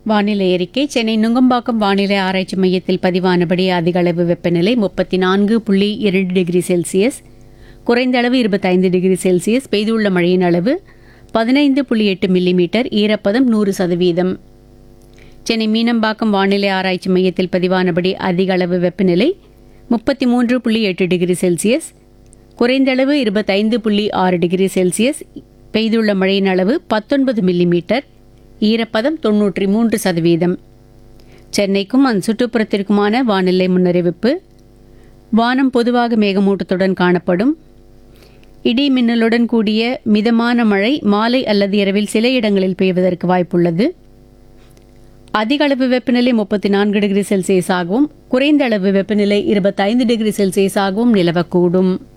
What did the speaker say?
வானிலை அறிக்கை சென்னை நுங்கம்பாக்கம் வானிலை ஆராய்ச்சி மையத்தில் பதிவானபடி அதிக அளவு வெப்பநிலை முப்பத்தி நான்கு புள்ளி இரண்டு டிகிரி செல்சியஸ் குறைந்த அளவு இருபத்தைந்து டிகிரி செல்சியஸ் பெய்துள்ள மழையின் அளவு பதினைந்து புள்ளி எட்டு மில்லிமீட்டர் ஈரப்பதம் நூறு சதவீதம் சென்னை மீனம்பாக்கம் வானிலை ஆராய்ச்சி மையத்தில் பதிவானபடி அதிக அளவு வெப்பநிலை முப்பத்தி மூன்று புள்ளி எட்டு டிகிரி செல்சியஸ் குறைந்த அளவு இருபத்தைந்து புள்ளி ஆறு டிகிரி செல்சியஸ் பெய்துள்ள மழையின் அளவு பத்தொன்பது மில்லிமீட்டர் ஈரப்பதம் தொன்னூற்றி மூன்று சதவீதம் சென்னைக்கும் அதன் சுற்றுப்புறத்திற்குமான வானிலை முன்னறிவிப்பு வானம் பொதுவாக மேகமூட்டத்துடன் காணப்படும் இடி மின்னலுடன் கூடிய மிதமான மழை மாலை அல்லது இரவில் சில இடங்களில் பெய்வதற்கு வாய்ப்புள்ளது அதிக அளவு வெப்பநிலை முப்பத்தி நான்கு டிகிரி செல்சியஸ் ஆகவும் குறைந்த அளவு வெப்பநிலை இருபத்தைந்து டிகிரி செல்சியஸ் ஆகவும் நிலவக்கூடும்